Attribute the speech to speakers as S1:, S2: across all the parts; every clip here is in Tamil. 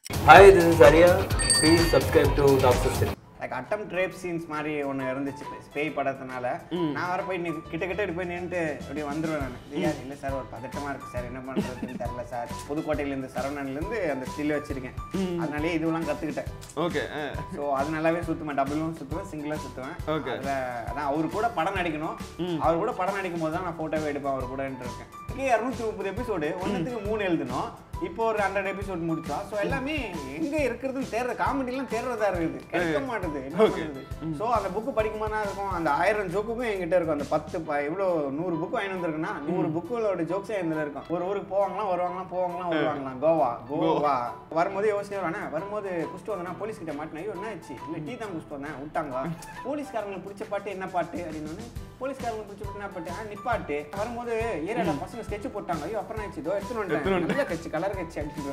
S1: Hi, this is Arya. Please subscribe to Doctor City.
S2: Like அட்டம் ட்ரேப் சீன்ஸ் மாதிரி ஒன்று இருந்துச்சு பேய் படத்தினால நான் வர போய் நீ கிட்ட கிட்ட இப்படி போய் நின்றுட்டு இப்படி வந்துடுவேன் நான் இல்லையா இல்லை சார் ஒரு பதட்டமாக இருக்குது சார் என்ன பண்ணுறதுன்னு தெரில சார் புதுக்கோட்டையிலேருந்து சரவணன்லேருந்து அந்த ஸ்டில் வச்சுருக்கேன் அதனாலே இதுவெல்லாம் கற்றுக்கிட்டேன்
S3: ஓகே
S2: ஸோ அது நல்லாவே சுற்றுவேன் டபுளும் சுற்றுவேன் சிங்கிளாக சுற்றுவேன்
S3: Okay.
S2: அதில் அதான் அவர் கூட படம் நடிக்கணும் அவர் கூட படம் நடிக்கும் போது தான் நான் ஃபோட்டோவே எடுப்பேன் அவர் கூட இருக்கேன் இங்கே இரநூத்தி முப்பது எபிசோடு ஒன்றுத்துக்கு மூணு எழுதணும் இப்போ ஒரு ஹண்ட்ரட் எபிசோட் முடிச்சோம் ஸோ எல்லாமே எங்கே இருக்கிறதுன்னு தேடுற காமெடிலாம் தேடுறதா இருக்குது கிடைக்க மாட்டுது என்ன பண்ணுறது ஸோ அந்த புக்கு படிக்கும்போது தான் இருக்கும் அந்த ஆயிரம் ஜோக்குக்கும் என்கிட்ட இருக்கும் அந்த பத்து ப- எவ்வளோ நூறு புக்கு வாங்கி வந்திருக்குன்னா நூறு புக்குகளோட ஜோக்ஸே இதில் இருக்கும் ஒரு ஊருக்கு போவாங்களாம் வருவாங்களாம் போவாங்களாம் வருவாங்களாம் கோவா கோவா வரும்போது யோசனை வருவானே வரும்போது குஸ்ட்டு வந்தனா போலீஸ் கிட்ட மாட்டினா ஐயோ என்ன ஆச்சு இல்லை டீ தான் குஸ்ட்டு வந்தேன் விட்டாங்க போலீஸ்காரங்களுக்கு பிடிச்ச பாட்டு என்ன பாட்டு அப்படின்னு போலீஸ்காரங்களுக்கு பிடிச்ச பாட்டு என்ன பாட்டு ஆ நிப்பாட்டு வரும்போது ஏரியால பசங்க ஸ்கெட்ச் போட்டாங்க ஐயோ அப்புறம் ஆச்சு இதோ எடுத்துன்னு வந்துட்டேன் நல்ல கட்சி கலர் கட்சி அடிச்சுட்டு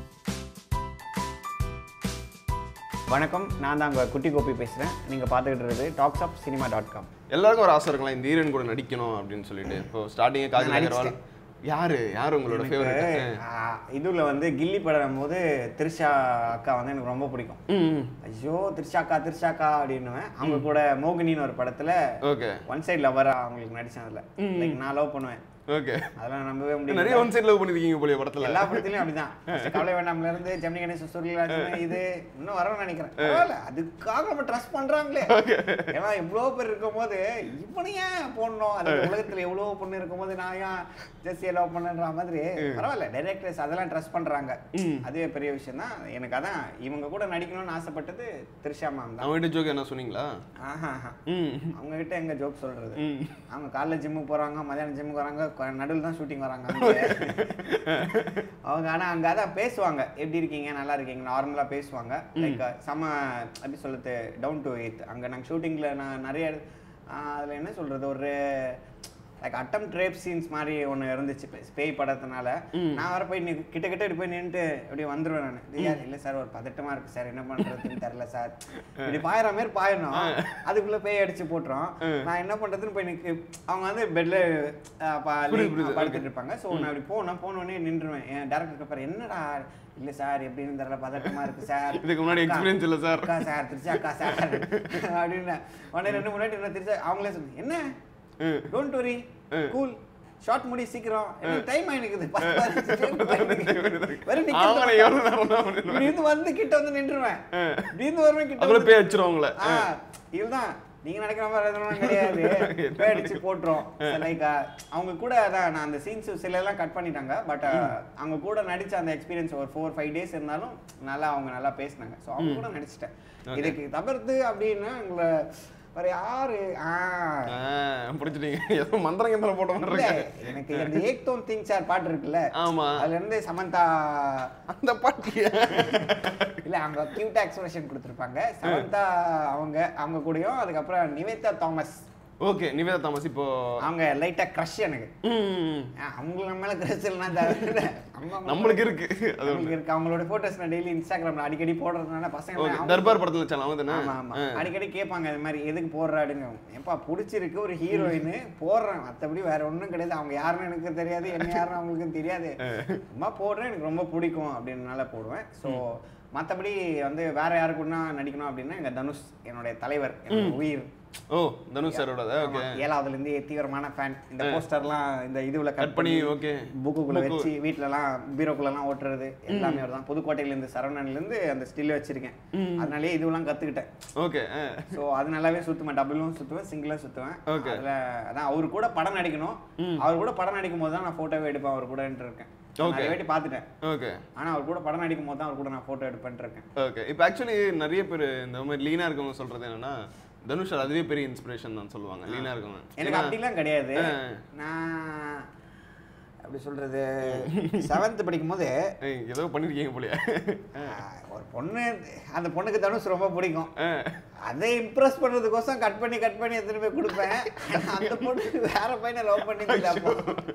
S2: வணக்கம் நான் தான் உங்கள் குட்டி கோபி பேசுகிறேன் நீங்கள் பார்த்துக்கிட்டு இருக்கிறது talks of cinema dot com
S3: எல்லாருக்கும் ஒரு ஆசை இருக்கலாம் இந்த ஹீரோயின் கூட நடிக்கணும் அப்படின்னு சொல்லிட்டு இப்போ ஸ்டார்டிங்கே காஜல்
S2: நான்
S3: அகர்வால் யாரு யாரு உங்களோட ஃபேவரட்
S2: இதுல வந்து கில்லி படம் போது திரிஷா அக்கா வந்து எனக்கு ரொம்ப பிடிக்கும்
S3: ம்
S2: ஐயோ திரிஷாக்கா திரிஷாக்கா அப்படின்னுவேன் அவங்க கூட மோகினின்னு ஒரு படத்துல
S3: ஓகே
S2: ஒன் சைடு லவரா அவங்களுக்கு நடிச்சேன் அதுல லைக் நான் லவ் பண்ணுவேன்
S3: ஓகே
S2: அதெல்லாம் நம்பவே முடியல
S3: நிறைய ஒன் சைட் லவ் பண்ணிருக்கீங்க போலிய படத்துல
S2: எல்லா படத்துலயும் அப்படிதான் First கவலை வேண்டாம்ல இருந்து ஜெமினி கணேசன் சூரியராஜன் இது இன்னும் வரணும்னு நினைக்கிறேன் பரவாயில்ல அதுக்காக நம்ம ட்ரஸ்ட் பண்றாங்களே ஏன்னா இவ்வளவு பேர் இருக்கும்போது இவனை ஏன் போடணும் அது உலகத்துல எவ்வளவு பொண்ணு இருக்கும்போது நான் ஏன் ஜெஸ்ஸியை லவ் பண்ணுன்ற மாதிரி பரவாயில்ல டைரக்டர்ஸ் அதெல்லாம் ட்ரஸ்ட் பண்றாங்க அதுவே பெரிய விஷயம் தான் எனக்கு அதான் இவங்க கூட நடிக்கணும்னு ஆசைப்பட்டது திரிஷா மேம் தான்
S3: அவங்ககிட்ட ஜோக் என்ன சொன்னீங்களா
S2: ஆஹா ஆஹா.
S3: ம்
S2: அவங்க கிட்ட எங்க ஜோக் சொல்றது
S3: ம்
S2: அவங்க காலைல ஜிம்முக்கு போறாங்க மதியானம் ஜிம்முக்கு வராங்க நடுவில் தான் ஷூட்டிங் வராங்க அவங்க ஆனா அங்க அதான் பேசுவாங்க எப்படி இருக்கீங்க நல்லா இருக்கீங்க நார்மலா பேசுவாங்க லைக் செம எப்படி சொல்றது டவுன் டு எய்த் அங்க நாங்க ஷூட்டிங்ல நான் நிறைய ஆஹ் அதுல என்ன சொல்றது ஒரு லைக் அட்டம் ட்ரேப் சீன்ஸ் மாதிரி ஒன்று இருந்துச்சு பே- பேய் படத்தினால நான் வர போய் நீ கிட்ட கிட்ட இப்படி போய் நின்றுட்டு இப்படி வந்துடுவேன் நான் இல்லையா இல்லை சார் ஒரு பதட்டமா இருக்கு சார் என்ன பண்றதுன்னு தெரில சார் இப்படி பாயிற மாதிரி பாயணும் அதுக்குள்ள பேய் அடிச்சு போட்டுரும் நான் என்ன பண்றதுன்னு போய் நிக்கு அவங்க வந்து பெட்ல
S3: புரியுது, புரியுது.
S2: படுத்துட்டு இருப்பாங்க ஸோ நான் இப்படி போனேன் போனோடனே நின்றுவேன் என் டேரக்டர் பாரு என்னடா இல்ல சார் எப்படின்னு தெரியல பதட்டமா இருக்கு சார்
S3: இதுக்கு முன்னாடி experience இல்ல சார்.
S2: அக்கா சார் திருச்சி அக்கா சார் அப்படின்னு உடனே ரெண்டு மூணு வாட்டி திருச்சி அவங்களே சொன்னாங்க என்ன டோன்ட் வரி கூல் ஷார்ட் முடி சீக்கிரம் டைம் ஆயினுக்குது பத்து பதினஞ்சு வெறும்
S3: ஆமாம்
S2: நிக்கிறது
S3: எவ்வளோ நேரம் தான் பண்ணிருவேன்
S2: இப்படி இருந்து வந்து கிட்ட வந்து நின்றுவேன் இப்படி இருந்து வருவேன் கிட்ட
S3: அதுக்குள்ள
S2: வந்து-
S3: பேய் அடிச்சிரும் உங்களை
S2: ஆ, இதுதான் நீங்க நினைக்கிற மாதிரி எதுவும் கிடையாது பேய் அடிச்சு போட்டுரும் லைக் அவங்க கூட அதான் நான் அந்த சீன்ஸ் சில எல்லாம் கட் பண்ணிட்டாங்க பட் அவங்க கூட நடிச்ச அந்த எக்ஸ்பீரியன்ஸ் ஒரு ஃபோர் ஃபைவ் டேஸ் இருந்தாலும் நல்லா அவங்க நல்லா பேசினாங்க ஸோ அவங்க கூட நடிச்சிட்டேன் இதுக்கு தவிர்த்து அப்படின்னா உங்களை வேற யாரு ஆ
S3: ஆ, பிடிச்சிட்டீங்க ஏதோ மந்திரம் கிந்திரம் போட்ட மாதிரி
S2: இல்ல,
S3: இருக்கு
S2: எனக்கு இந்த ஏக் தோன் திங் சார் பாட்டு இருக்குல்ல
S3: ஆமா
S2: அதுல இருந்து சமந்தா
S3: அந்த பாட்டியா
S2: இல்ல அவங்க கியூட் எக்ஸ்பிரஷன் கொடுத்துருப்பாங்க சமந்தா அவங்க அவங்க கூடயும் அதுக்கப்புறம் Nivetha Thomas
S3: okay Nivetha Thomas இப்போ
S2: அவங்க லைட்டா க்ரஷ் எனக்கு
S3: ம்,
S2: ஆ, அவங்களுக்கு நம்ம மேல க்ரஷ் இல்லைன்னா தவிர அவங்க அவங்க
S3: நம்மளுக்கு இருக்கு அது
S2: அவங்களுக்கு இருக்கு அவங்களோட போட்டோஸ் நான் டெய்லி இன்ஸ்டாகிராம்ல அடிக்கடி போடுறதுனால பசங்க
S3: ஓகே
S2: அவங்க-
S3: தர்பார் படத்துல சேனல் அவங்க தானே
S2: ஆமா ஆமா அடிக்கடி கேட்பாங்க இது மாதிரி எதுக்கு போடுறாடுங்க ஏப்பா பிடிச்சிருக்கு ஒரு ஹீரோயின் போடுறேன் மத்தபடி வேற ஒண்ணும் கிடையாது அவங்க யாருன்னு எனக்கு தெரியாது என்ன யாருன்னு அவங்களுக்கு தெரியாது சும்மா போடுறேன் எனக்கு ரொம்ப பிடிக்கும் அப்படின்றனால போடுவேன் ஸோ மத்தபடி வந்து வேற யாரு கூடனா நடிக்கணும் அப்படின்னா எங்க தனுஷ் என்னுடைய தலைவர் என்னோட உயிர்
S3: ஓ தனுஷ் சாரோட ஓகே
S2: ஆமா, ஏழாவதுல இருந்து தீவிரமான ஃபேன் இந்த போஸ்டர்லாம் இந்த இதுல
S3: கட் பண்ணி ஓகே
S2: புக்குக்குள்ள வச்சு வீட்லலாம் பீரோக்குள்ளலாம் ஓட்டுறது எல்லாமே தான் புதுக்கோட்டையில இருந்து சரவணன்ல இருந்து அந்த ஸ்டில் வச்சிருக்கேன் அதனாலே இதுவெல்லாம் கத்துக்கிட்டேன்
S3: ஓகே
S2: ஸோ அது நல்லாவே சுத்துவேன் டபுளும் சுத்துவேன் சிங்கிளும் சுத்துவேன்
S3: Okay.
S2: அதுல அதான் அவர் கூட படம் நடிக்கணும் அவர் கூட படம் நடிக்கும் போது தான் நான் போட்டோவே எடுப்பேன் அவர் கூட இருக்கேன்
S3: Okay.
S2: நிறைய வாட்டி பார்த்துட்டேன்
S3: ஓகே
S2: ஆனா அவர் கூட படம் நடிக்கும் போது தான் அவர் கூட நான் போட்டோ எடுப்பேன் இருக்கேன்
S3: ஓகே இப்போ ஆக்சுவலி நிறைய பேர் இந்த மாதிரி லீனா இருக்கவங்க சொல்றது என்னன்னா தனுஷ் சார் அதுவே பெரிய இன்ஸ்பிரேஷன் தான் சொல்லுவாங்க லீனா இருக்கவங்க
S2: எனக்கு அப்படிலாம் கிடையாது
S3: ஆ.
S2: நான் அப்படி சொல்றது செவன்த் படிக்கும் போது
S3: ஏய், ஏதோ பண்ணிருக்கீங்க போலயே
S2: ஒரு பொண்ணு அந்த பொண்ணுக்கு தனுஷ் ரொம்ப பிடிக்கும் அதை இம்ப்ரெஸ் பண்றதுக்கோசம் கட் பண்ணி கட் பண்ணி எடுத்துட்டு போய் கொடுப்பேன் அந்த பொண்ணு வேற பையனை லவ் பண்ணி அப்போ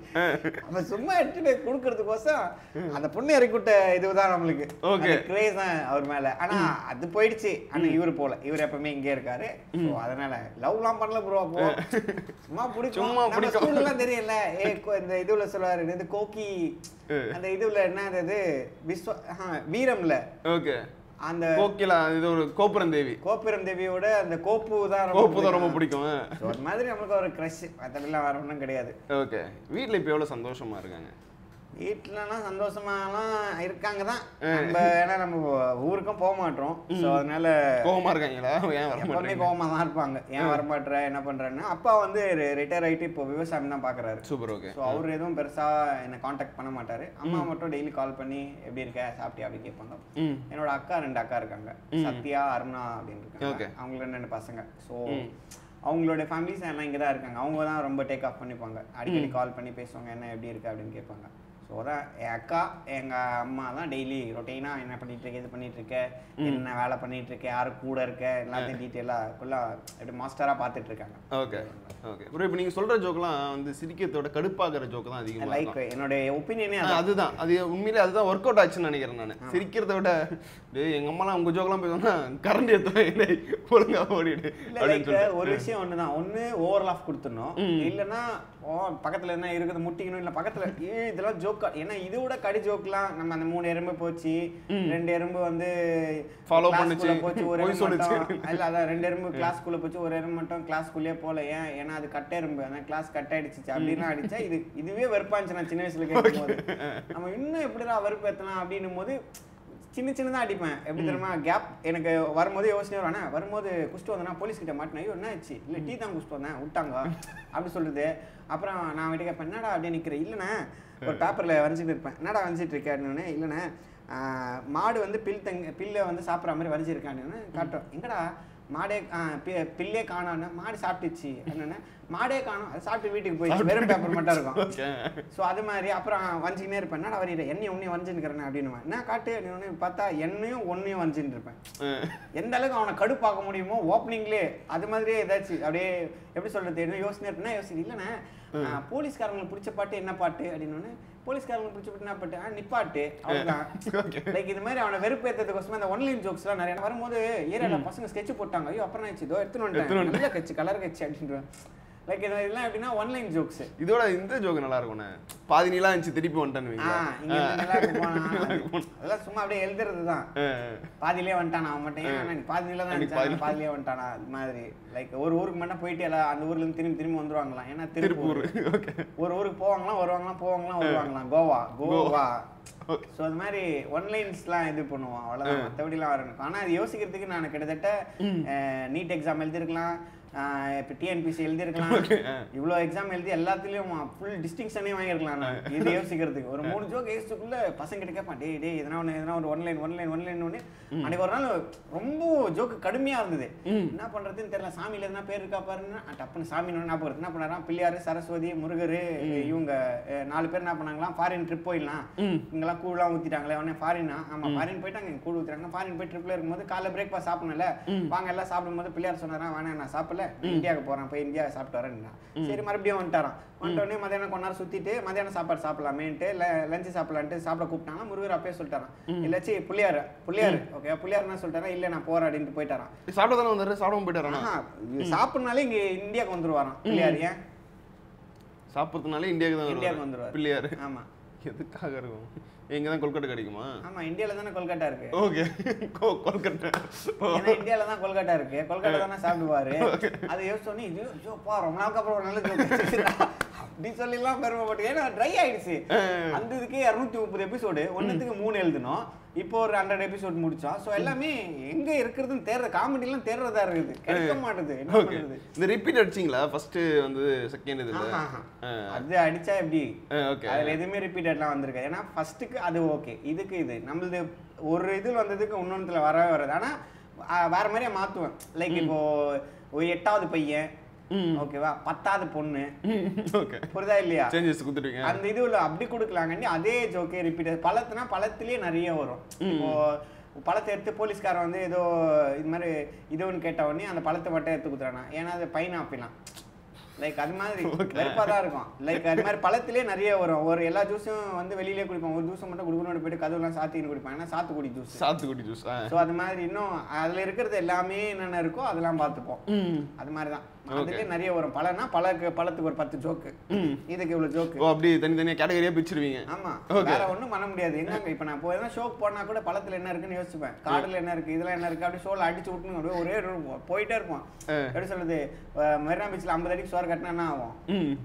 S2: அவன் சும்மா எடுத்துட்டு போய் கொடுக்கறதுக்கோசம் அந்த பொண்ணு இறக்கி விட்ட இதுதான் நம்மளுக்கு
S3: Okay.
S2: கிரேஸ் தான் அவர் மேல ஆனா அது போயிடுச்சு ஆனா இவரு போல இவர் எப்பவுமே இங்கே இருக்காரு So, அதனால லவ்லாம் பண்ணல ப்ரோ அப்போ சும்மா பிடிக்கும்
S3: சும்மா
S2: நம்ம
S3: பிடிக்கும்.
S2: ஸ்கூல்ல எல்லாம் தெரியல ஏ கோ- இந்த இதுல சொல்லுவாரு இது கோக்கி அந்த இதுல என்ன அது விஸ்வ ஆஹா, வீரம்ல
S3: ஓகே
S2: அந்த
S3: கோகிலா இது ஒரு கோபுரந்தேவி
S2: கோபுரம் தேவியோட அந்த கோப்பு தான்
S3: கோப்பு தான் ரொம்ப பிடிக்கும்
S2: So, ஒரு மாதிரி நம்மளுக்கு ஒரு க்ரஷ் மற்றபடிலாம் வேற ஒன்றும் கிடையாது
S3: ஓகே வீட்ல இப்போ எவ்வளவு சந்தோஷமா இருக்காங்க
S2: வீட்டிலலாம் சந்தோஷமாலாம் இருக்காங்க தான் நம்ம ஏன்னா நம்ம ஊருக்கும் போக மாட்டோம் ஸோ அதனால
S3: கோவமா இருக்காங்களா ஏன் வர
S2: எப்பவுமே
S3: மாட்டேங்க
S2: கோவமா தான் இருப்பாங்க ஏன் வரமாட்டுற என்ன பண்றேன்னு அப்பா வந்து ரிட்டையர் ஆயிட்டு இப்போ விவசாயம் தான் பாக்குறாரு
S3: சூப்பர் ஓகே
S2: ஸோ அவர் எதுவும் பெருசா என்னை காண்டாக்ட் பண்ண மாட்டாரு அம்மா மட்டும் டெய்லி கால் பண்ணி எப்படி இருக்க சாப்பிட்டியா அப்படி கேட்பாங்க
S3: ம்
S2: என்னோட அக்கா ரெண்டு அக்கா இருக்காங்க சத்யா அருணா அப்படின்னு
S3: Okay.
S2: இருக்காங்க அவங்களுக்கு ரெண்டு பசங்க ஸோ அவங்களோட ஃபேமிலிஸ் எல்லாம் இங்கே தான் இருக்காங்க அவங்க தான் ரொம்ப டேக் ஆஃப் பண்ணிப்பாங்க அடிக்கடி கால் பண்ணி பேசுவாங்க என்ன எப்படி இருக்கு அப்படின்னு கேட்பாங்க ஸோ அதான் என் அக்கா எங்கள் அம்மா தான் டெய்லி ரொட்டீனாக என்ன பண்ணிட்டு இருக்க இது பண்ணிட்டு இருக்க என்ன வேலை பண்ணிட்டு இருக்க யாரு கூட இருக்க எல்லாத்தையும் டீட்டெயிலாக ஃபுல்லாக எப்படி மாஸ்டராக பார்த்துட்டு இருக்காங்க
S3: ஓகே ஓகே ப்ரோ இப்போ நீங்க சொல்ற ஜோக்லாம் வந்து சிரிக்கிறதோட கடுப்பாகிற ஜோக் தான் அதிகமா
S2: லைக்
S3: இருக்கும்
S2: என்னுடைய ஒப்பீனியனே
S3: ஆ, அதுதான் அது உண்மையிலே அதுதான் ஒர்க் அவுட் ஆச்சுன்னு நினைக்கிறேன் நான் சிரிக்கிறத விட டேய் எங்க அம்மாலாம் உங்க ஜோக்கெல்லாம் பேசுனா கரண்ட் எடுத்து ஒழுங்கா ஓடிடு
S2: இல்ல
S3: அப்படின்னு
S2: லைக்
S3: சொல்லிட்டு
S2: ஒரு விஷயம் ஒண்ணுதான் ஒண்ணு ஓவர் லாஃப் கொடுத்துடணும் இல்லைன்னா ஓ பக்கத்துல என்ன இருக்குது முட்டிக்கணும் இல்ல பக்கத்துல ஏ இதெல்லாம் ஜோக் ஏன்னா இது விட கடி ஜோக்லாம் நம்ம அந்த மூணு எறும்பு போச்சு ரெண்டு எறும்பு வந்து
S3: Follow
S2: class
S3: பண்ணுச்சு,
S2: குள்ள போச்சு ஒரு
S3: பொய்
S2: எறும்பு
S3: சொல்லுச்சு.
S2: மட்டும் இல்ல அதான் ரெண்டு எறும்பு கிளாஸ்க்குள்ள போச்சு ஒரு எறும்பு மட்டும் கிளாஸ்க்குள்ளேயே போல ஏன் ஏன்னா அது கட்ட எறும்பு அதான் கிளாஸ் கட் ஆயிடுச்சு அப்படின்னா அடிச்சா இது இதுவே வெறுப்பாச்சு நான் சின்ன வயசுல கேட்கும் போது நம்ம இன்னும் எப்படிடா வெறுப்பேத்தலாம் அப்படின்னும் போது சின்ன சின்னதா அடிப்பேன் எப்படி தெரியுமா கேப் எனக்கு வரும்போது யோசனை வரும் அண்ணா வரும்போது குஷ்டு வந்தேன்னா போலீஸ் கிட்ட மாட்டினேன் ஐயோ என்ன ஆச்சு இல்லை டீ தான் குஷ்டு வந்தேன் விட்டாங்க அப்படி சொல்லுது அப்புறம் நான் வீட்டு கேட்பேன் என்னடா அப்படியே நிற்கிறேன் இல்லைண்ணே ஒரு பேப்பரில் வரைஞ்சிட்டு இருப்பேன் என்னடா வரைஞ்சிட்டு இருக்க அப்படின்னு இல்லைண்ணே ஆஹ், மாடு வந்து பில் தங்க பில்லை வந்து சாப்பிட்ற மாதிரி வரைஞ்சிருக்கான்னு காட்டும் எங்கடா மாடே ஆ, பி- பில்லே காணோன்னு மாடு சாப்பிட்டுச்சு என்னன்னா மாடே காணோம் அது சாப்பிட்டு வீட்டுக்கு போயிடுச்சு வெறும் பேப்பர் மட்டும் இருக்கும்
S3: ஓகே
S2: ஸோ அது மாதிரி அப்புறம் வஞ்சிக்கினே இருப்பேன் என்னடா வரையிற என்னையும் ஒன்றையும் வரைஞ்சுன்னு அப்படின்னு என்ன காட்டு அப்படின்னு பார்த்தா என்னையும் ஒன்றையும் வரைஞ்சுட்டு இருப்பேன் எந்த அளவுக்கு அவனை கடுப்பாக்க முடியுமோ ஓப்பனிங்லேயே அது மாதிரியே ஏதாச்சும் அப்படியே எப்படி சொல்றது என்ன யோசனை இருக்குன்னா யோசனை இல்லைண்ணே ஆ, போலீஸ்காரங்களுக்கு பிடிச்ச பாட்டு என்ன பாட்டு அப்படின்னு போலீஸ்காரங்களுக்கு பிடிச்ச பாட்டு என்ன பாட்டு ஆ, நிப்பாட்டு அவ்வளோதான் லைக் இது மாதிரி அவனை வெறுப்பேற்றதுக்கோசமே அந்த ஒன்லைன் ஜோக்ஸ்லாம் நிறைய வரும்போது ஏரியால பசங்க ஸ்கெட்ச் போட்டாங்க ஐயோ அப்புறம் ஆச்சு இதோ எடுத்துன்னு வந்துட்டேன் நல்ல கட்சி கலர் கட்சி அப்படின்றேன் லைக் இது இதெல்லாம் எப்படின்னா ஒன்லைன் ஜோக்ஸ்
S3: இதோட இந்த ஜோக் நல்லா இருக்கும்ண்ணே பாதி நீளா இருந்துச்சு திருப்பி வந்துட்டேன்னு
S2: ஆ
S3: வைங்களேன்.
S2: இங்க இருந்து நல்லா இருக்கு போனா. அதெல்லாம் சும்மா அப்படியே எழுதுறது தான்
S3: ஆ,
S2: பாதியிலே வந்துட்டானா அவன் மட்டும் ஏன் அண்ணா, நீ பாதி நிலை தான்
S3: அன்னைக்கு
S2: இருந்துச்சு, பாதியிலே வந்துட்டானா அது மாதிரி லைக் ஒரு ஊருக்கு மட்டும் போயிட்டு எல்லாம் அந்த ஊர்ல இருந்து திரும்பி திரும்பி வந்துருவாங்களாம் ஏன்னா
S3: திருப்பூர்
S2: திருப்பூர்
S3: ஓகே
S2: ஒரு ஊருக்கு போவாங்களாம் வருவாங்களாம் போவாங்களாம் வருவாங்களாம் கோவா கோவா
S3: ஓகே
S2: ஸோ அது மாதிரி ஒன்லைன்ஸ்லாம் இது பண்ணுவோம் அவ்வளோதான் மற்றபடிலாம் வரணும் ஆனால் அது யோசிக்கிறதுக்கு நான் கிட்டத்தட்ட நீட் எக்ஸாம் எழுதிருக்கலாம் இப்போ டிஎன்பிசி எழுதிருக்கலாம் இவ்வளோ எக்ஸாம் எழுதி எல்லாத்துலேயும் ஃபுல் டிஸ்டிங்ஷனே வாங்கியிருக்கலாம் நான் இது யோசிக்கிறதுக்கு ஒரு மூணு ஜோக் யோசிச்சுக்குள்ள பசங்க கிட்ட கேட்பான் டேய் டேய் எதனா ஒன்று எதனா ஒரு ஒன்லைன் ஒன்லைன் ஒன்லைன் ஒன்று அன்னைக்கு ஒரு நாள் ரொம்ப ஜோக்கு கடுமையாக இருந்தது என்ன பண்ணுறதுன்னு தெரியல சாமியில் எதனா பேர் இருக்கா பாருன்னா டப்புன்னு சாமி ஞாபகம் வருது என்ன பண்ணாராம் பிள்ளையார் சரஸ்வதி முருகர் இவங்க அஹ், நாலு பேர் என்ன பண்ணாங்களாம் ஃபாரின் ட்ரிப் போயிடலாம் இங்கெல்லாம் கூழ்லாம் ஊத்திட்டாங்களே உடனே ஃபாரினா ஆமா ஃபாரின் போயிட்டாங்க இங்க கூழ் ஊத்துறாங்க ஃபாரின் போய் ட்ரிப்ல இருக்கும்போது காலைல பிரேக்ஃபாஸ்ட் சாப்பிடணும்ல வாங்க எல்லாம் சாப்பிடும்போது பிள்ளையார் சொன்னாரா வேணாம் நான் சாப்பிடல நான் இந்தியாவுக்கு போறேன் போய் இந்தியா சாப்பிட்டு வரேன்னா சரி மறுபடியும் வந்துட்டாராம் வந்துட்ட உடனே மதியானம் கொஞ்ச நேரம் சுத்திட்டு மதியானம் சாப்பாடு சாப்பிடலாமேன்ட்டு லஞ்சு சாப்பிடலான்ட்டு சாப்பிட கூப்பிட்டாங்க முருகர் அப்பயே சொல்லிட்டாராம் இல்லாச்சி புள்ளியார் புள்ளியார் ஓகே புள்ளியார் என்ன சொல்லிட்டாரா இல்ல நான் போறேன் அப்படின்ட்டு போயிட்டாராம்
S3: சாப்பிட தானே வந்தாரு சாப்பிடாம போயிட்டாராண்ணா
S2: ஆஹா, இது சாப்பிடனாலே இங்க இந்தியாவுக்கு வந்துருவாராம் பிள்ளையார் ஏன்
S3: சாப்பிட்றதுனால இந்தியாவுக்கு தான்
S2: இந்தியாவுக்கு
S3: வருவாரு
S2: வந்துருவாரு
S3: பிள்ளையாரு
S2: ஆமா
S3: எதுக்காக இருக்கும் எங்க தான் கொல்கட்டை கிடைக்குமா
S2: ஆமா இந்தியால தானே கொல்கட்டா இருக்கு
S3: ஓகே கொல்கட்டை ஓ,
S2: ஏன்னா இந்தியால தான் கொல்கட்டா இருக்கு கொல்கட்டா தானே சாப்பிடுவாரு அது யோசிச்சோன்னே இது ஐயோப்பா ரொம்ப நாளுக்கு அப்புறம் ஒரு நல்ல joke அப்படி சொல்லிலாம் பெருமைப்பட்டு ஏன்னா ட்ரை ஆயிடுச்சு அந்த இதுக்கு இரநூத்தி முப்பது எபிசோடு ஒன்றுத்துக்கு மூணு எழுதணும் இப்போ ஒரு ஹண்ட்ரட் எபிசோட் முடிச்சோம் ஸோ எல்லாமே எங்க இருக்கிறதுன்னு தேடுற காமெடிலாம் தேடுறதா இருக்குது கிடைக்க மாட்டுது என்ன
S3: ஓகே
S2: பண்றது
S3: இந்த ரிப்பீட் அடிச்சிங்களா ஃபர்ஸ்ட் வந்து செகண்ட் இதுல
S2: ஆஹா. அது அடிச்சா எப்படி
S3: ஓகே
S2: அதுல எதுவுமே ரிப்பீட்டட்லாம் வந்திருக்கு ஏன்னா ஃபர்ஸ்ட்டுக்கு அது ஓகே இதுக்கு இது நம்மளது ஒரு இதில் வந்ததுக்கு இன்னொன்றுல வரவே வராது ஆனா ஆ, வேற மாதிரியே மாத்துவேன் லைக் இப்போ ஒரு எட்டாவது பையன் ஓகேவா பத்தாவது பொண்ணு
S3: ஓகே
S2: புரியுதா இல்லையா
S3: சேஞ்சஸ் கொடுத்துருவீங்க
S2: அந்த இதுல அப்படி கொடுக்கலாங்கண்டி அதே ஜோக்கே ரிப்பீட் பழத்துனா பழத்திலேயே நிறைய வரும் இப்போ பழத்தை எடுத்து போலீஸ்காரன் வந்து ஏதோ இது மாதிரி இது ஒன்று கேட்ட உடனே அந்த பழத்தை மட்டும் எடுத்து கொடுத்துறானா ஏன்னா அது பைன் ஆப்பிடலாம் லைக் அது மாதிரி வெறுப்பாக தான் இருக்கும் லைக் அது மாதிரி பழத்திலே நிறைய வரும் ஒரு எல்லா ஜூஸும் வந்து வெளியிலே குடிப்பான் ஒரு ஜூஸை மட்டும் குடுக்கணும் போயிட்டு கதவுலாம் சாத்தின்னு குடிப்பான் ஏன்னா சாத்துக்குடி ஜூஸ்
S3: சாத்துக்குடி ஜூஸ்
S2: ஸோ அது மாதிரி இன்னும் அதில் இருக்கிறது எல்லாமே என்னென்ன இருக்கோ அதெல்லாம் பார்த்துப்போம் அது மாதிரி தான் அதுலேயே நிறைய வரும் பழம்னா பழக்கு பழத்துக்கு ஒரு பத்து ஜோக்கு இதுக்கு இவ்வளோ ஜோக்கு
S3: ஓ அப்படி தனித்தனியா கேட்டகரியா பிரிச்சிருவீங்க
S2: ஆமா
S3: Okay.
S2: வேற ஒண்ணும் பண்ண முடியாது எங்க இப்ப நான் போய் ஷோக்கு போனா கூட பழத்துல என்ன இருக்குன்னு யோசிப்பேன் காடுல என்ன இருக்கு இதெல்லாம் என்ன இருக்கு அப்படி ஷோல அடிச்சு விட்டுன்னு அப்படியே ஒரே ஒரு போயிட்டே இருப்போம் எப்படி சொல்றது அஹ் மெரினா பீச்ல ஐம்பது அடிக்கு சோறு கட்டினா என்ன ஆகும்
S3: ம்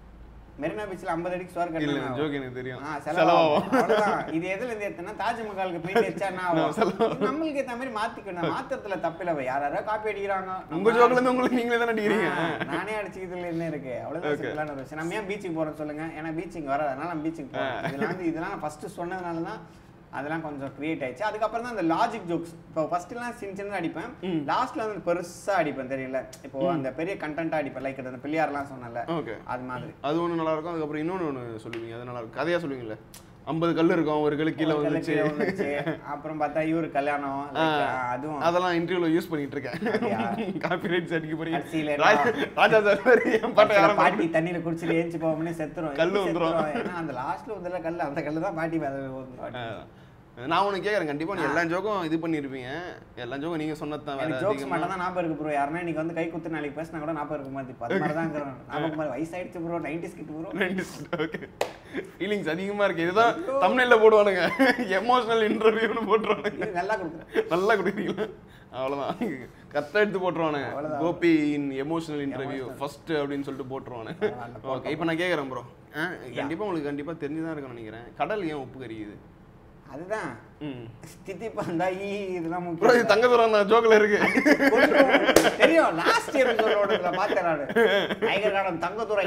S2: மெரினா பீச்ல ஐம்பது அடிக்கு சோறு
S3: இல்ல
S2: கட்டினா என்ன
S3: ஜோக்
S2: ஆகும்?
S3: எனக்கு தெரியும்
S2: ஆ, செலவாகும்.
S3: செலவாகும்
S2: அவ்வளவுதான். இது எதுல இருந்து எடுத்தனா தாஜ்மஹாலுக்கு பெயிண்ட் அடிச்சா என்ன ஆகும் இது நம்மளுக்கு ஏத்த மாதிரி மாத்திக்கணும் மாத்திரத்துல தப்பில்ல யார் யாரோ காப்பி அடிக்கிறாங்க
S3: உங்க ஜோக்ல இருந்து உங்களுக்கு நீங்களே தானே அடிக்கிறீங்க
S2: ஆ, நானே அடிச்சுக்கிறதுல என்ன இருக்கு அவ்வளவுதான் சிம்பிளான ஒரு விஷயம் நம்ம ஏன் பீச்சுக்கு போறோம் சொல்லுங்க ஏன்னா பீச்சுக்கு வராது அதனால நம்ம பீச்சுக்கு போறோம் இதெல்லாம் வந்து இதெல்லாம் நான் ஃபர்ஸ்ட் சொன்னதுனால தான் அதெல்லாம் கொஞ்சம் கிரியேட் ஆயிடுச்சு அதுக்கப்புறம் தான் அந்த லாஜிக் ஜோக்ஸ் இப்போ ஃபர்ஸ்ட் எல்லாம் சின்ன சின்னதா அடிப்பேன் லாஸ்ட்ல வந்து பெருசா அடிப்பேன் தெரியல இப்போ அந்த பெரிய கண்டென்ட்டா அடிப்பேன் லைக் அந்த பிள்ளையார்லாம் சொன்னல
S3: ஓகே
S2: அது மாதிரி
S3: அது ஒண்ணு நல்லா இருக்கும் அதுக்கப்புறம் இன்னொன்னு ஒண்ணு சொல்லுவீங்க அது நல்லா இருக்கும் கதையா சொல்லுவீங்கல்ல ஐம்பது கல் இருக்கும் ஒரு கல்லு கீழே
S2: ஒரு கல்லு
S3: வந்துச்சு
S2: கீழே விழுந்துச்சு. அப்புறம் பார்த்தா இவரு கல்யாணம் like, ஆ, அதுவும்
S3: அதெல்லாம் இன்டர்வியூல யூஸ் பண்ணிட்டு
S2: அப்படியா?
S3: இருக்கேன் காப்பி ரைட்ஸ் அடிக்க
S2: கடைசியில
S3: போறீங்க ராஜா- ராஜா சார் மாதிரி என் பாட்டை
S2: கடைசியில
S3: யாரும்
S2: பாட்டி தண்ணியில குடிச்சிட்டு ஏஞ்சி போவோம்னு செத்துரும்
S3: கல்லு
S2: எப்படி
S3: வந்துரும்.
S2: செத்துரும்? ஏன்னா அந்த லாஸ்ட்ல வந்துல கல்லு அந்த கல்லு தான் பாட்டி மேல விழுந்துரும்.
S3: ஆ. நான் உனக்கு கேக்குறேன் கண்டிப்பா நீ எல்லா ஜோக்கும் இது பண்ணிருப்பீங்க எல்லா ஜோக்கும் நீங்க சொன்னதுதான் வேற
S2: எனக்கு ஜோக்ஸ்
S3: அதிகமா
S2: மட்டும் தான் ஞாபகம் இருக்கு ப்ரோ யாருன்னா இன்னைக்கு வந்து கை குத்து நாளைக்கு பேசினா கூட ஞாபகம் இருக்க மாதிரி அது மாதிரி தான் இருக்கிறோம் ஞாபகம் மாதிரி வயசாயிடுச்சு ப்ரோ நைன்டிஸ் கிட்ட ப்ரோ
S3: ஓகே ஃபீலிங்ஸ் அதிகமா இருக்கு இதுதான் தமிழ்ல போடுவானுங்க எமோஷனல் இன்டர்வியூன்னு போட்டுருவானுங்க
S2: இது நல்லா கொடுக்குறேன்
S3: நல்லா கொடுக்குறீங்களா அவ்வளவுதான் கரெக்டாக எடுத்து போட்டுருவானுங்க
S2: அவ்வளவுதான்.
S3: Gopi in emotional interview first அப்படின்னு சொல்லிட்டு போட்டுருவானுங்க
S2: பரவாயில்ல,
S3: ஓகே இப்போ நான் கேட்குறேன் ப்ரோ கண்டிப்பா உங்களுக்கு கண்டிப்பா தெரிஞ்சுதான் இருக்கும்னு நினைக்கிறேன் கடல் ஏன் உப்பு கரியுது
S2: அதுதான்
S3: ம்
S2: ஸ்திதி பந்தா ஈ இதெல்லாம்
S3: ப்ரோ
S2: முக்கியம்
S3: இது தங்கதுரம் ஜோக்கில் இருக்கு
S2: கொஞ்சம் தெரியும் லாஸ்ட் எபிசோடோட பார்த்தேன் நான் டைகர் கார்டன் தங்கத்துறை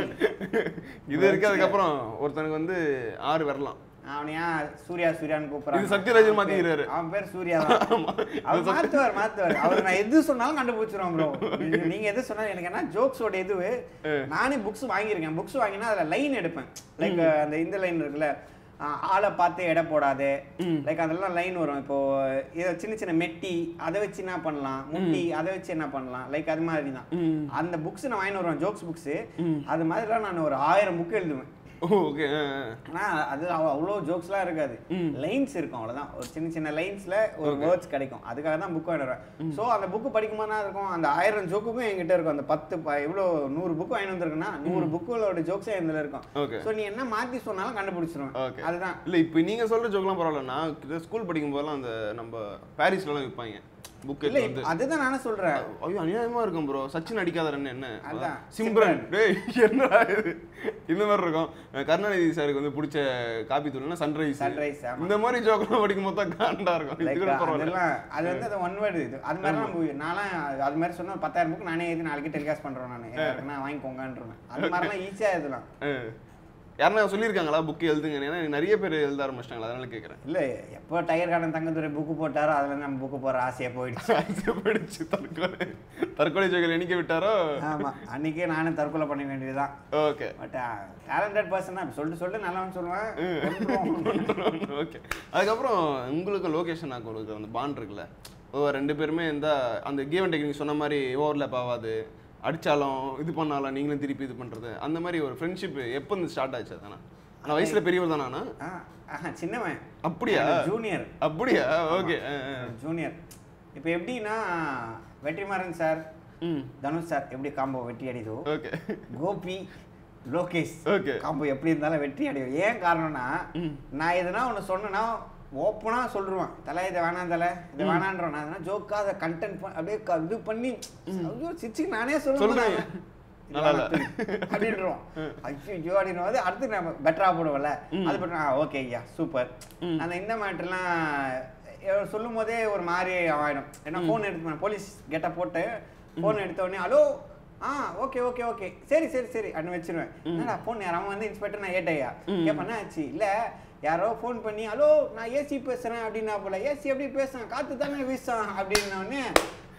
S3: இது இருக்கு அதுக்கப்புறம் ஒருத்தனுக்கு வந்து ஆறு வரலாம்
S2: அவனையா சூர்யா சூர்யான்னு கூப்பிடுறான்
S3: இது சத்யராஜன் மாத்திக்கிறாரு.
S2: அவன் பேர் சூர்யா தான் அவர் மாத்துவார் மாத்துவார் அவர் நான் எது சொன்னாலும் கண்டுபிடிச்சிருவோம் ப்ரோ நீங்க எது சொன்னாலும் எனக்கு என்ன ஜோக்ஸோட இது நானே புக்ஸ் வாங்கியிருக்கேன் புக்ஸ் வாங்கினா அதுல லைன் எடுப்பேன் லைக் அந்த இந்த லைன் இருக்குல்ல ஆஹ் ஆளை பார்த்து எடை போடாதே லைக் அதெல்லாம் லைன் வரும் இப்போ இதை சின்ன சின்ன மெட்டி அதை வச்சு என்ன பண்ணலாம் முட்டி அதை வச்சு என்ன பண்ணலாம் லைக் அது மாதிரி தான் அந்த புக்ஸ் நான் வாங்கிட்டு வருவேன் ஜோக்ஸ் புக்ஸ் அது மாதிரிலாம் நான் ஒரு ஆயிரம் புக் எழுதுவேன்
S3: ஓகே
S2: ஆனா அது அவ- அவ்வளோ ஜோக்ஸ்லாம் இருக்காது லைன்ஸ் இருக்கும் அவ்வளவுதான் ஒரு சின்ன சின்ன லைன்ஸ்ல ஒரு வேர்ட்ஸ் கிடைக்கும் அதுக்காக தான் புக் வாங்கிடுவேன் ஸோ அந்த புக் படிக்கும்போது என்ன இருக்கும் அந்த ஆயிரம் ஜோக்குக்கும் என்கிட்ட இருக்கும் அந்த பத்து ப- எவ்வளோ நூறு புக் வாங்கி வந்திருக்குன்னா நூறு புக்குகளோட ஜோக்ஸே இதுல இருக்கும்
S3: ஓகே
S2: ஸோ நீ என்ன மாத்தி சொன்னாலும் கண்டுபிடிச்சிருவேன்
S3: ஓகே
S2: அதுதான்
S3: இல்ல இப்போ நீங்க சொல்ற ஜோக்லாம் பரவாயில்ல நான் ஸ்கூல் படிக்கும் போதெல்லாம் அந்த நம்ம பாரிஸ்லலாம் விற்பாங்க புக்
S2: இல்ல
S3: வந்து
S2: இப்ப அதுதான் நானே சொல்றேன்
S3: ஐயோ அநியாயமா இருக்கும் ப்ரோ சச்சின் அடிக்காத ரன் என்ன
S2: அதான்.
S3: சிம்ரன் டேய் என்னடா இது இந்த மாதிரி இருக்கும் அஹ் கருணாநிதி சாருக்கு வந்து பிடிச்ச காப்பி தூள்னா சன்ரைஸ்
S2: Sunrise, ஆமா.
S3: இந்த மாதிரி ஜோக்கெல்லாம் படிக்கும் போது தான் காண்டா இருக்கும் இது
S2: Like,
S3: கூட பரவாயில்ல
S2: அதெல்லாம் அது வந்து அது ஒன் வேர்டு இது அது மாதிரி நம்ம நான்லாம் அது மாதிரி சொன்னா பத்தாயிரம் புக் நானே எழுதி நாளைக்கு டெலிகாஸ்ட் பண்றேன் நான் யாருக்குன்னா வாங்கிக்கோங்கன்றேன் அது மாதிரிலாம் ஈஸியா எழுதலாம்
S3: அஹ். யாருன்னா சொல்லியிருக்காங்களா புக் எழுதுங்க ஏன்னா எனக்கு நிறைய பேர் எழுத ஆரம்பிச்சிட்டாங்களா அதனால கேட்குறேன்
S2: இல்ல எப்போ டைகர் கார்டன் தங்கத்துறை புக்கு போட்டாரோ அதுல இருந்து நம்ம புக்கு போற ஆசையா போயிடுச்சு
S3: போயிடுச்சு தற்கொலை தற்கொலை ஜோக்கல் எண்ணிக்க விட்டாரோ
S2: ஆமா அன்னைக்கே நானே தற்கொலை பண்ண வேண்டியதுதான்
S3: ஓகே
S2: பட் டேலண்டட் பர்சன் தான் சொல்லிட்டு சொல்லிட்டு நல்லவன் சொல்லுவேன் கொன்றுவோம்.
S3: ஓகே அதுக்கப்புறம் உங்களுக்கு லொகேஷன் ஆகும் உங்களுக்கு அந்த பாண்ட் இருக்குல்ல ஓ ரெண்டு பேருமே இந்த அந்த கேம் அண்ட் டெக்னிக் சொன்ன மாதிரி ஓவர்லேப் ஆகாது அடிச்சாலும் இது பண்ணாலும் நீங்களும் திருப்பி இது பண்றது அந்த மாதிரி ஒரு ஃப்ரெண்ட்ஷிப் எப்போ இருந்து ஸ்டார்ட் ஆச்சு அதானா நான் வயசுல பெரியவர் தானா
S2: ஆ, ஆஹா, சின்னவன்
S3: அப்படியா
S2: ஜூனியர்
S3: அப்படியா ஓகே
S2: ஜூனியர் இப்போ எப்படின்னா வெற்றிமாறன் சார்
S3: ம்
S2: தனுஷ் சார் எப்படி காம்போ வெற்றி அடிதோ
S3: okay
S2: Gopi Lokesh
S3: Okay.
S2: Combo எப்படி இருந்தாலும் வெற்றி அடையும் ஏன் காரணம்னா நான் எதுனா ஒன்று சொன்னேன்னா ஓப்பனாக சொல்லிடுவேன் தலை இதை வேணாம் தலை இது வேணான்றேன் நான் எதுனா ஜோக்காக அதை கண்டென்ட் அப்படியே க- இது பண்ணி ஐயோ சிரிச்சு நானே
S3: சொல்லுங்க.
S2: சொல்லுவேன்
S3: நல்லா இல்ல.
S2: அப்படின்றோம் ஐயோ அப்படின்னு வந்து அடுத்து நம்ம பெட்டரா போடுவோம்ல அது பண்ண ஓகே ஐயா சூப்பர் அந்த இந்த மேட்டர்லாம் சொல்லும் போதே ஒரு மாதிரி ஆயிடும் ஏன்னா ஃபோன் எடுத்து போலீஸ் கெட்ட போட்டு ஃபோன் எடுத்த உடனே ஹலோ ஆ ஓகே ஓகே ஓகே சரி சரி சரி அப்படின்னு வச்சிருவேன் என்னடா ஃபோன் யார் அவன் வந்து இன்ஸ்பெக்டர் நான் ஏட்டையா கேட்பேன் என்ன ஆச்சு இல்ல யாரோ ஃபோன் பண்ணி ஹலோ நான் ஏசி பேசுறேன் அப்படின்னா போல ஏசி எப்படி பேசுறேன் காத்து தானே வீசான் அப்படின்ன உடனே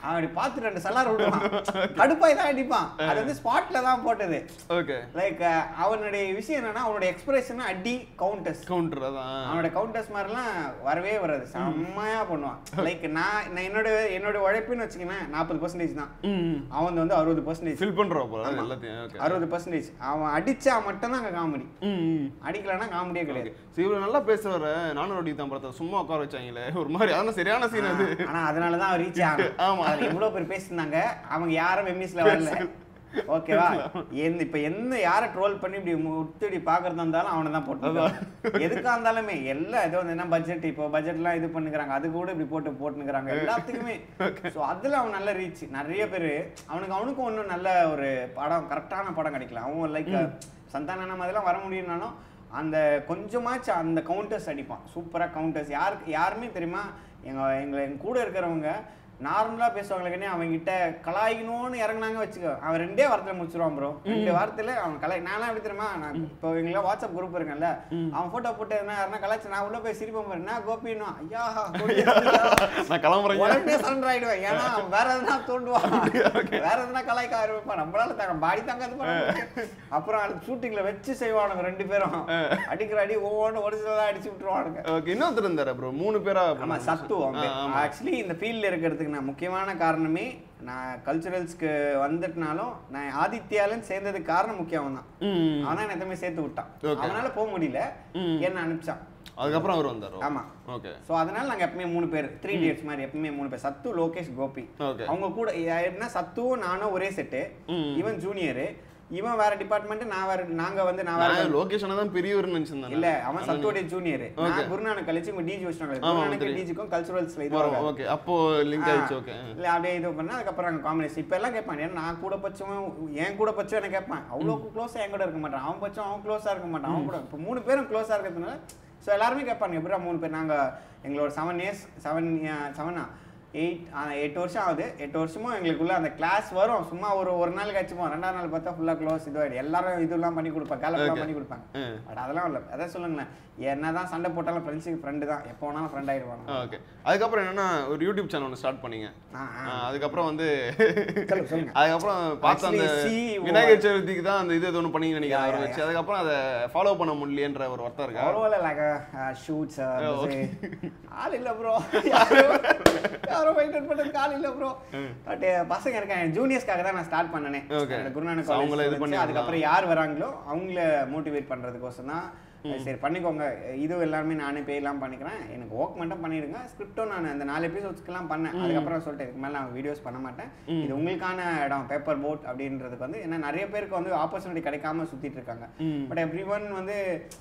S2: அவன் அப்படி பார்த்து ரெண்டு சலார் விடுவான் கடுப்பாய் தான் அடிப்பான் அது வந்து ஸ்பாட்ல தான் போட்டது
S3: ஓகே
S2: லைக் அவனுடைய விஷயம் என்னன்னா அவனுடைய எக்ஸ்பிரஷன் அடி கவுண்டர்ஸ்
S3: கவுண்டர் அதான்
S2: அவனோட கவுண்டர்ஸ் மாதிரிலாம் வரவே வராது செம்மையா பண்ணுவான் லைக் நான் நான் என்னோட என்னோட உழைப்புன்னு வச்சுக்கேன் நாற்பது பர்சன்டேஜ் தான்
S3: ம்
S2: அவன் வந்து அறுபது பர்சன்டேஜ்
S3: ஃபில் பண்றோம் போல எல்லாத்தையும் ஓகே
S2: அறுபது பர்சன்டேஜ் அவன் அடிச்சா மட்டும்தான் அங்க காமெடி
S3: ம் ம்
S2: அடிக்கலன்னா காமெடியே கிடையாது
S3: சரி இவ்வளவு நல்லா பேசுறவர நானும் ரொட்டி தான் படத்தை சும்மா உட்கார வச்சாங்களே ஒரு மாதிரி அதான் சரியான சீன் அது
S2: ஆனா அதனாலதான் அவர் ரீச் ஆகும்
S3: ஆமா.
S2: அதுல எவ்வளவு பேர் பேசியிருந்தாங்க அவங்க யாரும் எம்இஸ்ல வரல ஓகேவா எந்த இப்ப என்ன யாரை ட்ரோல் பண்ணி இப்படி முத்து இப்படி பாக்குறதா இருந்தாலும் அவனை தான் போட்டு எதுக்கா இருந்தாலுமே எல்லாம் ஏதோ வந்து என்ன பட்ஜெட் இப்போ பட்ஜெட்லாம் இது பண்ணுறாங்க அது கூட இப்படி போட்டு போட்டுக்கிறாங்க எல்லாத்துக்குமே ஸோ அதுல அவன் நல்ல ரீச் நிறைய பேர் அவனுக்கு அவனுக்கும் ஒன்றும் நல்ல ஒரு படம் கரெக்டான படம் கிடைக்கல அவன் லைக் சந்தானம் அதெல்லாம் வர முடியும்னாலும் அந்த கொஞ்சமாச்சும் அந்த கவுண்டர்ஸ் அடிப்பான் சூப்பராக கவுண்டர்ஸ் யாருக்கு யாருமே தெரியுமா எங்க எங்களை எங்க கூட இருக்கிறவங்க நார்மலாக பேசுவாங்களுக்குன்னே அவங்க கிட்ட கலாய்க்கணும்னு இறங்குனாங்க வச்சுக்கோ அவன் ரெண்டே வாரத்தில் முடிச்சிருவான் ப்ரோ ரெண்டு வாரத்தில் அவன் கலாய் நான்லாம் எப்படி தெரியுமா நான் இப்போ எங்களை வாட்ஸ்அப் குரூப் இருக்கேன்ல அவன் ஃபோட்டோ போட்டு என்ன யாருன்னா கலாய்ச்சி நான் உள்ள போய் சிரிப்பேன் பாரு என்ன கோபின்னு ஐயா கோபி,
S3: நான் கிளம்புறேன்
S2: உடனே சரண்டர் ஆயிடுவேன் ஏன்னா அவன் வேற எதுனா தோண்டுவான் வேற எதுனா கலாய்க்க ஆரம்பிப்பான் நம்மளால தாங்க பாடி தாங்காது பண்ண முடியாது. அப்புறம் ஷூட்டிங்ல வச்சு செய்வானுங்க ரெண்டு பேரும் அடிக்கிற அடி ஒவ்வொன்று ஒரு சிலதான் அடிச்சு விட்டுருவானுங்க
S3: ஓகே இன்னொருத்தர் இருந்தாரு ப்ரோ மூணு பேரா
S2: ஆமா சத்து
S3: ஆ, ஆமா.
S2: ஆக்சுவலி இந்த ஃபீல்ட்ல இருக்கிறதுக்கு நான் முக்கியமான காரணமே நான் கல்ச்சுரல்ஸ்க்கு வந்துட்டனாலும் நான் ஆதித்யாலன்னு சேர்ந்ததுக்கு காரணம் முக்கியம் அவன் தான்
S3: ம்
S2: அவன் தான் எதுவுமே சேர்த்து விட்டான்
S3: Okay.
S2: அவனால போக முடியல
S3: ம்.
S2: என்ன அனுப்பிச்சான்
S3: அதுக்கப்புறம் அவர் வந்தாரோ
S2: ஆமா
S3: ஓகே
S2: ஸோ அதனால நாங்க எப்பவுமே மூணு பேர் த்ரீ டேட்ஸ் மாதிரி எப்பவுமே மூணு பேர் சத்து லோகேஷ் கோபி
S3: ஓகே
S2: அவங்க கூட என்ன சத்துவும் நானும் ஒரே செட்டு
S3: ம்.
S2: இவன் ஜூனியர் இவன் வேற டிபார்ட்மெண்ட் நான் வேற நாங்க வந்து நான் வேற
S3: நான் லொகேஷனை தான் பெரியவர்னு நினைச்சிருந்தேன்
S2: இல்ல அவன் சத்துவோட ஜூனியர்
S3: Okay.
S2: நான் குருநானக் கழிச்சு உங்க டிஜி வச்சுட்டாங்க
S3: ஆமா,
S2: குருநானக்
S3: தெரியும்.
S2: டிஜிக்கும் கல்ச்சுரல்ஸ்ல இது
S3: வரும்
S2: வரும்
S3: ஓகே அப்போ லிங்க் ஆயிடுச்சு ஓகே
S2: இல்ல அப்படியே இது பண்ணா அதுக்கப்புறம் அங்க காம்பினேஷன் இப்ப எல்லாம் கேட்பான் ஏன்னா நான் கூட பச்சவன் என் கூட பச்சவன் என்ன கேட்பான் அவ்வளோ க்ளோஸா என் கூட இருக்க மாட்டான் அவன் பச்சம் அவன் க்ளோஸா இருக்க மாட்டான் அவன் கூட இப்போ மூணு பேரும் க்ளோஸா இருக்கிறதுனால ஸோ எல்லாருமே கேட்பாங்க எப்படிடா மூணு பேர் நாங்க எங்களோட செவன் இயர்ஸ் செவன் செவனா எயிட் எட்டு வருஷம் ஆகுது எட்டு வருஷமும் எங்களுக்குள்ள அந்த கிளாஸ் வரும் சும்மா ஒரு ஒரு நாள் கழிச்சுப்போம் ரெண்டாவது நாள் பார்த்தா ஃபுல்லா க்ளோஸ் இதுவாயிடும் எல்லாரும் இதெல்லாம் பண்ணி கொடுப்பாங்க கேலப்லாம் பண்ணி கொடுப்பாங்க
S3: ம்.
S2: பட் அதெல்லாம் இல்லை அதான் சொல்லுங்களேன் என்னதான் சண்டை போட்டாலும் ஃப்ரெண்ட்ஸுக்கு ஃப்ரெண்டு தான் எப்போ வேணாலும் ஃப்ரெண்ட் ஆயிடுவாங்க
S3: ஓகே அதுக்கப்புறம் என்னன்னா ஒரு யூடியூப் சேனல் ஒன்று ஸ்டார்ட் பண்ணீங்க
S2: ஆ, ஆ.
S3: ஆ, அதுக்கப்புறம் வந்து
S2: சொல்லுங்க, சொல்லுங்க.
S3: அதுக்கப்புறம் பார்த்த அந்த
S2: Actually, CEO
S3: விநாயகர் சதுர்த்திக்கு தான் அந்த இது எது ஒன்று பண்ணீங்க நினைக்கிறேன்
S2: Yeah,
S3: அவரை
S2: yeah,
S3: வச்சு அதுக்கப்புறம் அதை ஃபாலோ பண்ண முடியலன்ற ஒரு வருத்தம் இருக்கா
S2: அவ்வளோ லைக் ஷூட்ஸ்
S3: okay.
S2: ஆள் இல்ல ப்ரோ யாரோ யாரோ மெயின்டைன் பண்றதுக்கு ஆள் இல்ல ப்ரோ பட் பசங்க இருக்காங்க ஜூனியர்ஸ்க்காக தான் நான் ஸ்டார்ட் பண்ணனே
S3: Okay.
S2: அந்த குருநானக்
S3: So, அவங்கள இது
S2: காலேஜ்
S3: பண்ணி
S2: அதுக்கப்புறம் யார் வராங்களோ அவங்கள மோட்டிவேட் பண்றதுக்கோசம் தான் சரி பண்ணிக்கோங்க இது எல்லாமே நானே பே எல்லாம் பண்ணிக்கிறேன் எனக்கு ஒர்க் மட்டும் பண்ணிடுங்க ஸ்கிரிப்டும் நான் அந்த நாலு எபிசோட்ஸ்க்கெல்லாம் பண்ணேன் அதுக்கப்புறம் சொல்லிட்டேன் இதுக்கு மேலே நான் வீடியோஸ் பண்ண மாட்டேன் இது உங்களுக்கான இடம் பேப்பர் போட் அப்படின்றதுக்கு வந்து ஏன்னா நிறைய பேருக்கு வந்து ஆப்பர்ச்சுனிட்டி கிடைக்காம சுத்திட்டு இருக்காங்க பட் எவ்ரி வந்து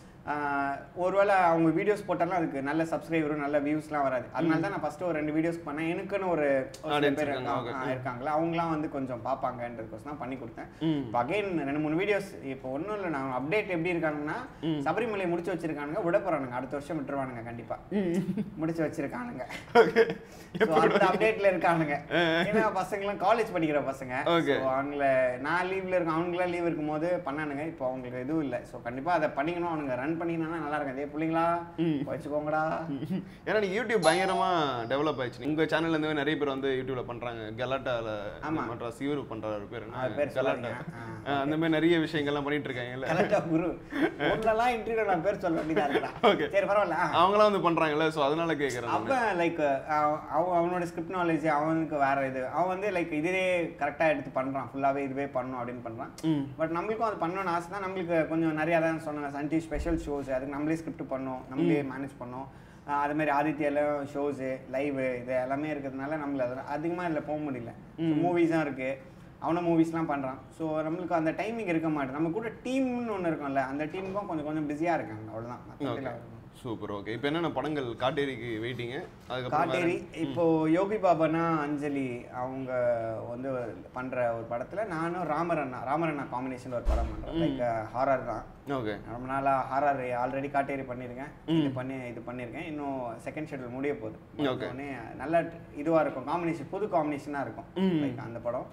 S2: ஆஹ், ஒருவேளை அவங்க வீடியோஸ் போட்டாலும் அதுக்கு நல்ல சப்ஸ்கிரைபரும் நல்ல வியூஸ்லாம் வராது அதனால தான் நான் ஃபர்ஸ்ட் ஒரு ரெண்டு வீடியோஸ் பண்ணேன் எனக்குன்னு ஒரு ஒரு சில
S3: Audience
S2: பேர்
S3: இருக்காங்க, okay.
S2: இருக்காங்க இருக்காங்களா அவங்களாம் வந்து கொஞ்சம் பார்ப்பாங்கன்றதுக்கோசம் தான் பண்ணி கொடுத்தேன்
S3: ம்.
S2: இப்போ அகைன் ரெண்டு மூணு வீடியோஸ் இப்போ ஒன்றும் இல்லை நான் அப்டேட் எப்படி இருக்காங்கன்னா சபரிமலை முடிச்சு வச்சிருக்கானுங்க விட போறானுங்க அடுத்த வருஷம் விட்டுருவானுங்க கண்டிப்பா முடிச்சு வச்சிருக்கானுங்க So, அடுத்த அப்டேட்ல இருக்கானுங்க ஏன்னா பசங்களாம் காலேஜ் படிக்கிற பசங்க
S3: Okay.
S2: So, அவங்கள நான் லீவ்ல இருக்கேன் அவங்களாம் லீவ் இருக்கும்போது பண்ணானுங்க இப்போ அவங்களுக்கு எதுவும் இல்லை ஸோ கண்டிப்பா அதை பண்ணிக்கணும் அவனுங்க ரன் பண்ணிங்கன்னா நல்லா இருக்கும் அதே பிள்ளைங்களா வச்சுக்கோங்கடா
S3: ஏன்னா நீங்க யூடியூப் பயங்கரமா டெவலப் ஆயிடுச்சு உங்க சேனல்ல இருந்து நிறைய பேர் வந்து யூடியூப்ல பண்றாங்க கெலாட்டால
S2: ஆமா.
S3: பண்ற சிவரு பண்றாரு பேர் என்ன?
S2: அது பேர்
S3: கெலாட்டா
S2: சொல்லாதீங்க. ஆ.
S3: ஆ, அந்த மாதிரி நிறைய விஷயங்கள்லாம் பண்ணிட்டு இருக்காங்கல்ல
S2: கரெக்டா குரு ஒன்னெல்லாம் இன்டர்வியூ நான் பேர் சொல்ல வேண்டியதா இருக்கா
S3: Okay.
S2: சரி பரவாயில்ல ஆ.
S3: அவங்களாம் வந்து பண்றாங்கல்ல சோ அதனால கேக்குறேன் நானு.
S2: அவன் லைக் அவன் அவனோட ஸ்கிரிப்ட் நாலேஜ் அவனுக்கு வேற இது அவன் வந்து லைக் இதே கரெக்டா எடுத்து பண்றான் ஃபுல்லாவே இதுவே பண்ணும் அப்படின்னு பண்றான்
S3: ம்.
S2: பட் நம்மளுக்கும் அது பண்ணணும்னு ஆசை தான் நம்மளுக்கு கொஞ்சம் நிறைய தான் சொன்னாங்க சன் டிவி ஸ்பெஷல் ஷோஸ் அதுக்கு நம்மளே ஸ்கிரிப்ட் பண்ணோம் நம்மளே மேனேஜ் பண்ணோம் ஆஹ் அது மாதிரி ஆதித்யால ஷோஸு லைவ் இது எல்லாமே இருக்கிறதுனால நம்மள அதில் அதிகமாக இதில் போக முடியல மூவிஸும் இருக்கு அவனும் மூவிஸ்லாம் பண்ணுறான் ஸோ நம்மளுக்கு அந்த டைமிங் இருக்க மாட்டேன் நம்ம கூட டீம்னு ஒன்று இருக்கும்ல அந்த டீமுக்கும் கொஞ்சம் கொஞ்சம் பிஸியாக இருக்காங்க அவ்வளோதான்
S3: ஓகே சூப்பர் ஓகே இப்போ என்னென்ன படங்கள் காட்டேரிக்கு வெயிட்டிங்க அதுக்கப்புறம்
S2: காட்டேரி இப்போ யோகி பாபானா அஞ்சலி அவங்க வந்து பண்ற ஒரு படத்துல நானும் ராமர் அண்ணா ராமர் அண்ணா காம்பினேஷன் ஒரு படம் பண்றேன் லைக் ஹாரர் தான்
S3: ஓகே
S2: ரொம்ப நாளா ஹாரர் ஆல்ரெடி காட்டேரி பண்ணியிருக்கேன் இது பண்ணி இது பண்ணியிருக்கேன் இன்னும் செகண்ட் ஷெட்யூல் முடிய போகுது
S3: Okay.
S2: உடனே நல்ல இதுவா இருக்கும் காம்பினேஷன் புது காம்பினேஷனா இருக்கும்
S3: ம்.
S2: லைக் அந்த படம்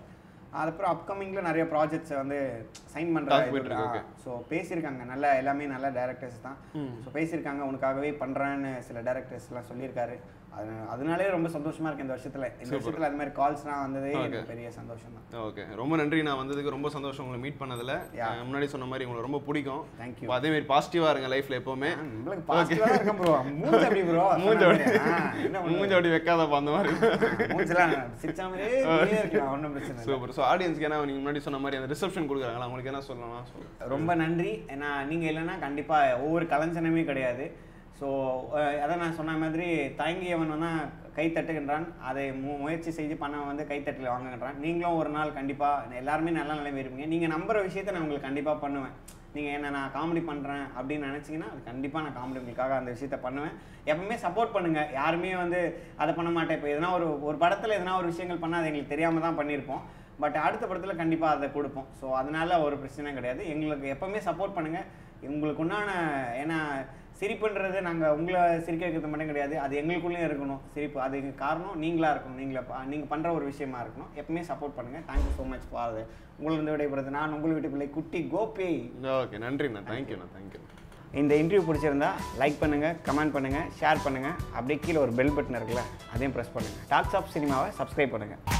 S2: அதுக்கப்புறம் அப்கமிங்கில் நிறைய ப்ராஜெக்ட்ஸை வந்து சைன்
S3: Talk போயிட்டு இருக்கு,
S2: பண்ணுறாங்க
S3: okay.
S2: ஸோ பேசியிருக்காங்க நல்ல எல்லாமே நல்ல டேரக்டர்ஸ் தான் ஸோ பேசியிருக்காங்க உனக்காகவே பண்ணுறேன்னு சில டேரக்டர்ஸ்லாம் சொல்லியிருக்காரு அது அதனாலே ரொம்ப சந்தோஷமா இருக்கு இந்த வருஷத்துல இந்த வருஷத்துல அது மாதிரி கால்ஸ்லாம் வந்ததே எனக்கு பெரிய சந்தோஷம் தான்
S3: ஓகே ரொம்ப நன்றி நான் வந்ததுக்கு ரொம்ப சந்தோஷம் உங்களை மீட் பண்ணதுல
S2: Yeah.
S3: அஹ் முன்னாடி சொன்ன மாதிரி உங்களை ரொம்ப பிடிக்கும்
S2: Thank you.
S3: அப்ப அதே மாதிரி பாசிட்டிவா இருங்க லைஃப்ல எப்பவுமே
S2: நம்மளுக்கு பாசிட்டிவா இருக்கும் ப்ரோ மூஞ்சி அப்படி ப்ரோ
S3: மூஞ்ச அப்படி
S2: என்ன
S3: மூஞ்ச அப்படி வைக்காதப்பா அந்த மாதிரி
S2: மூஞ்செல்லாம் சிரிச்சா மாதிரியே இப்படியே இருக்கலாம் ஒன்றும் பிரச்சனை இல்லை
S3: சூப்பர் ஸோ ஆடியன்ஸ்க்கு என்ன நீங்க முன்னாடி சொன்ன மாதிரி அந்த ரிசப்ஷன் கொடுக்குறாங்களா அவங்களுக்கு என்ன சொல்லலாம் சொல்லுங்க
S2: ரொம்ப நன்றி ஏன்னா நீங்கள் இல்லைன்னா கண்டிப்பாக ஒவ்வொரு கலைஞனமே கிடையாது ஸோ அதான் நான் சொன்ன மாதிரி தயங்கியவன் வந்து கை தட்டுகின்றான் அதை மு முயற்சி செய்து பண்ணவன் வந்து கைத்தட்டல வாங்குகின்றான் நீங்களும் ஒரு நாள் கண்டிப்பாக எல்லாருமே நல்ல நிலைமை இருப்பீங்க நீங்கள் நம்புற விஷயத்தை நான் உங்களுக்கு கண்டிப்பாக பண்ணுவேன் நீங்கள் என்ன நான் காமெடி பண்ணுறேன் அப்படின்னு நினச்சிங்கன்னா அது கண்டிப்பாக நான் காமெடி உங்களுக்காக அந்த விஷயத்த பண்ணுவேன் எப்பவுமே சப்போர்ட் பண்ணுங்கள் யாருமே வந்து அதை பண்ண மாட்டேன் இப்போ எதனா ஒரு ஒரு படத்தில் எதனா ஒரு விஷயங்கள் பண்ணால் அது எங்களுக்கு தெரியாமல் தான் பண்ணியிருப்போம் பட் அடுத்த படத்தில் கண்டிப்பாக அதை கொடுப்போம் ஸோ அதனால ஒரு பிரச்சனை கிடையாது எங்களுக்கு எப்பவுமே சப்போர்ட் பண்ணுங்கள் உங்களுக்கு உண்டான ஏன்னா சிரிப்புன்றது நாங்கள் உங்களை சிரிக்க வைக்கிறது மட்டும் கிடையாது அது எங்களுக்குள்ளேயும் இருக்கணும் சிரிப்பு அதுக்கு காரணம் நீங்களாக இருக்கணும் நீங்கள நீங்கள் பண்ணுற ஒரு விஷயமா இருக்கணும் எப்பவுமே சப்போர்ட் பண்ணுங்கள் தேங்க்யூ ஸோ மச் ஃபார் அது உங்களிருந்து விடைபெறுது நான் உங்கள் வீட்டு பிள்ளை குட்டி கோபி
S3: ஓகே நன்றிண்ணா தேங்க்யூண்ணா தேங்க்யூ
S2: இந்த இன்டர்வியூ பிடிச்சிருந்தா லைக் பண்ணுங்கள் கமெண்ட் பண்ணுங்கள் ஷேர் பண்ணுங்கள் அப்படியே கீழே ஒரு பெல் பட்டன் இருக்குல்ல அதையும் ப்ரெஸ் பண்ணுங்கள் டாக்ஸ் ஆஃப் சினிமாவை சப்ஸ்கிரைப் பண்ணுங்கள்